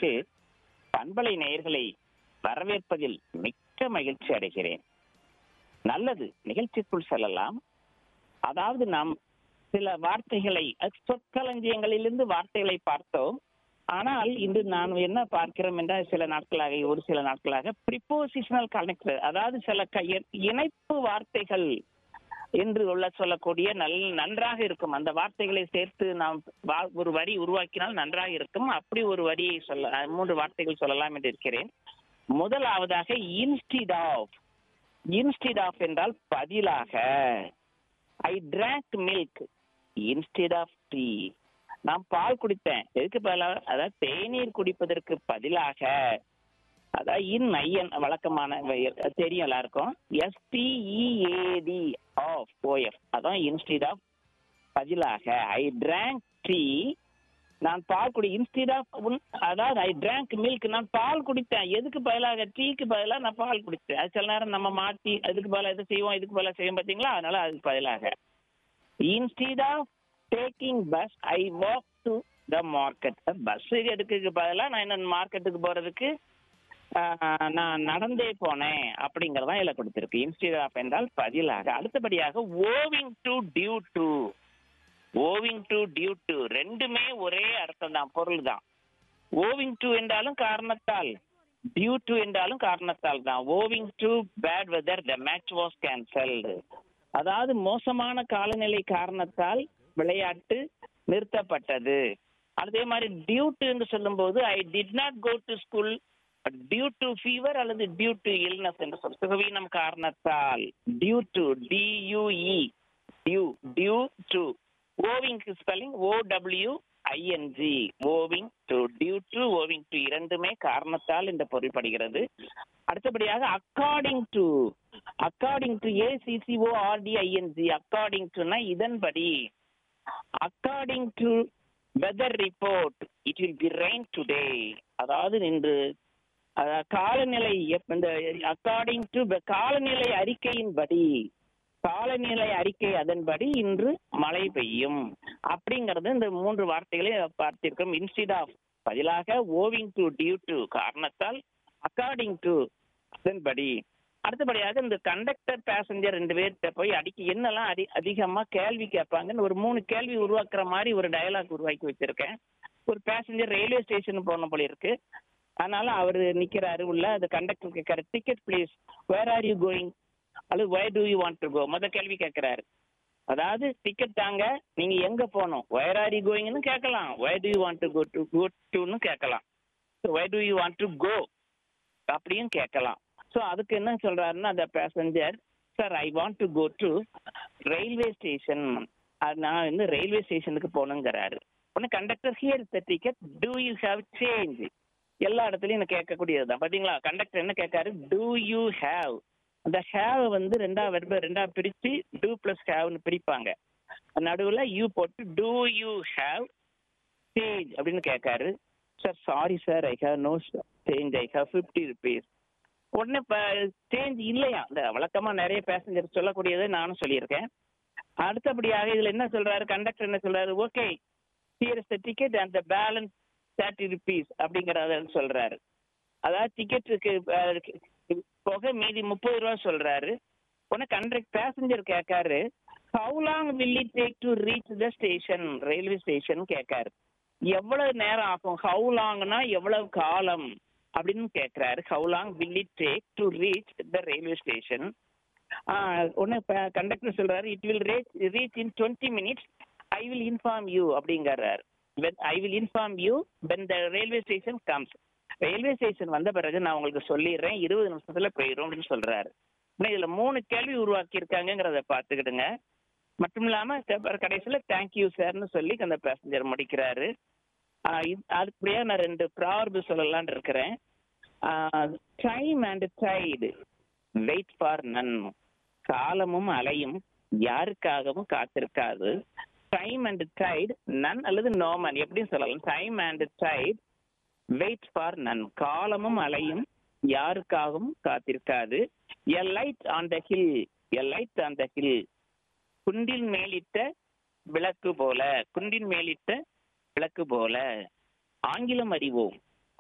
நிகழ்ச்சிக்கு பண்பலை நேயர்களை வரவேற்பதில் மிக்க மகிழ்ச்சி அடைகிறேன் நல்லது நிகழ்ச்சிக்குள் செல்லலாம் அதாவது நாம் சில வார்த்தைகளை அஹ், சொற்களஞ்சியங்களிலிருந்து வார்த்தைகளை பார்த்தோம் ஆனால் இன்று நான் என்ன பார்க்கிறோம் என்றால் சில நாட்களாக ஒரு சில நாட்களாக ப்ரிப்போசிஷனல் கனெக்ட் அதாவது சில க- இ- இணைப்பு வார்த்தைகள் என்று உள்ள சொல்லக்கூடிய நல் நன்றாக இருக்கும் அந்த வார்த்தைகளை சேர்த்து நாம் வா- ஒரு வரி உருவாக்கினால் நன்றாக இருக்கும் அப்படி ஒரு வரியை சொல்ல அஹ், மூன்று வார்த்தைகள் சொல்லலாம் என்று இருக்கிறேன் முதலாவதாக இன்ஸ்டிட் ஆஃப் இன்ஸ்டிட் ஆஃப் என்றால் பதிலாக I drank milk instead of tea நான் பால் குடித்தேன் எதுக்கு பதிலாக அதாவது தேநீர் குடிப்பதற்கு பதிலாக அதாவது இன் ஐயன் வழக்கமான வ- தெரியும் எல்லாருக்கும் எஸ்டிஇஏடி ஆஃப் ஓஎஃப் அதான் இன்ஸ்டிட் ஆஃப் பதிலாக ஐ drank டீ நான் பால் குடி இன்ஸ்டிட் ஆஃப் அதாவது ஐ drank மில்க் நான் பால் குடித்தேன் எதுக்கு பதிலாக டீக்கு பதிலாக நான் பால் குடித்தேன் அது சில நேரம் நம்ம மாற்றி அதுக்கு பதிலாக எது செய்வோம் இதுக்கு பதிலாக செய்வோம் பார்த்தீங்களா அதனால அதுக்கு பதிலாக instead of taking bus I walk to the market bus எடுக்கிறதுக்கு பதிலாக நான் என்ன மார்க்கெட்டுக்கு போறதுக்கு ஆஹ், நான் நடந்தே போனேன் அப்படிங்கறதான் இதுல கொடுத்திருக்கு இன்ஸ்டிட் ஆஃப் என்றால் பதிலாக அடுத்தபடியாக owing to due to owing to due to ரெண்டுமே ஒரே அர்த்தம் தான் பொருள் தான் ஓவிங் டு என்றாலும் காரணத்தால் டியூ டு என்றாலும் காரணத்தால் தான் owing to bad weather the match was cancelled அதாவது மோசமான காலநிலை காரணத்தால் விளையாட்டு நிறுத்தப்பட்டது அதே மாதிரி டியூ டு சொல்லும்போது I did not go to school due to fever அல்லது டியூ டு இல்னஸ் என்று சொல் சுகவீனம் காரணத்தால் due to D U E due due to owing spelling O W I N G owing to due to owing to இரண்டுமே காரணத்தால் என்று பொருள்படுகிறது அடுத்தபடியாக according to according to A C C O R D I N G according டுனா இதன்படி according to weather report it will be rain today அதாவது இன்று அதாவது காலநிலை எப்ப- இந்த அக்கார்டிங் டு காலநிலை அறிக்கையின்படி காலநிலை அறிக்கை அதன்படி இன்று மழை பெய்யும் அப்படிங்கறது இந்த மூன்று வார்த்தைகளை பார்த்திருக்கோம் இன்ஸ்டிட் ஆஃப் பதிலாக ஓவிங் டு டியூ டு காரணத்தால் அக்கார்டிங் டு அதன்படி அடுத்தபடியாக இந்த கண்டக்டர் பேசஞ்சர் ரெண்டு பேர்கிட்ட போய் அடிக்க என்னெல்லாம் அதி அதிகமா கேள்வி கேட்பாங்கன்னு ஒரு மூணு கேள்வி உருவாக்குற மாதிரி ஒரு டயலாக் உருவாக்கி வச்சிருக்கேன் ஒரு பேசஞ்சர் ரயில்வே ஸ்டேஷன் போன போல இருக்கு அதனால அவர் நிக்கிறாரு உள்ள அந்த கண்டக்டர் கேட்கறாரு ticket please where are you going அல்லது why do you want to go முத கேள்வி கேட்கிறாரு அதாவது டிக்கெட் தாங்க நீங்க எங்க போகணும் வேர் ஆர் யூ கோயிங்னு கேட்கலாம் why do you want to go to go டுன்னு கேட்கலாம் why do you want to go அப்படியும் கேட்கலாம் ஸோ அதுக்கு என்ன சொல்றாருன்னா அந்த passenger sir I want to go to railway station நான் வந்து ரயில்வே ஸ்டேஷனுக்கு போகணுங்கிறாரு உடனே conductor here the ticket do you have change எல்லா இடத்துலையும் எனக்கு கேட்கக்கூடியது தான் பார்த்தீங்களா கண்டக்டர் என்ன கேட்காரு டூ யூ ஹேவ் அந்த ஹேவ் வந்து ரெண்டா வெர்ப ரெண்டா பிரிச்சு டூ பிளஸ் ஹேவ்னு பிரிப்பாங்க நடுவில் யூ போட்டு டூ யூ ஹேவ் சேஞ்ச் அப்படின்னு கேட்காரு sir sorry sir I have no change I have fifty rupees உடனே இப்போ சேஞ்ச் இல்லையா இந்த வழக்கமாக நிறைய பேசஞ்சர் சொல்லக்கூடியதை நானும் சொல்லியிருக்கேன் அடுத்தபடியாக இதில் என்ன சொல்றாரு கண்டக்டர் என்ன சொல்றாரு okay here the ticket and the balance thirty rupees அப்படிங்கிறத சொல்றாரு அதாவது டிக்கெட்டுக்கு போக மீதி முப்பது ரூபா சொல்றாரு உடனே கண்டக்ட் பேசஞ்சர் கேட்காரு how long will it take to reach the station railway station கேட்காரு எவ்வளவு நேரம் ஆகும் ஹவு லாங்னா எவ்வளவு காலம் அப்படின்னு கேட்கிறாரு how long will it take to reach the railway station உடனே கண்டக்டர் சொல்றாரு it will reach reach in twenty minutes I will inform you அப்படிங்கிறாரு I will inform you when the railway station comes railway station வந்த பிறகு நான் உங்களுக்கு சொல்லிடுறேன் இருபது நிமிஷத்துல போயிடும் அப்படின்னு சொல்றாரு ஆனா இதுல மூணு கேள்வி உருவாக்கி இருக்காங்கிறத பார்த்துக்கிடுங்க மட்டும் இல்லாம க- கடைசியில தேங்க்யூ சார்னு சொல்லி அந்த பேசஞ்சர் முடிக்கிறாரு ஆஹ் இது- அதுபடியா நான் ரெண்டு ப்ராவர்பு சொல்லலாம்னு இருக்கிறேன் time and tide wait for none காலமும் அலையும் யாருக்காகவும் காத்திருக்காது டைம் அண்ட் டைட் நன் அல்லது நோமன் எப்படின்னு சொல்லலாம் time and tide wait for none காலமும் அலையும் யாருக்காகவும் காத்திருக்காது a light on the hill a light on the hill குண்டின் மேலிட்ட விளக்கு போல குண்டின் மேலிட்ட விளக்கு போல ஆங்கிலம் அறிவோம்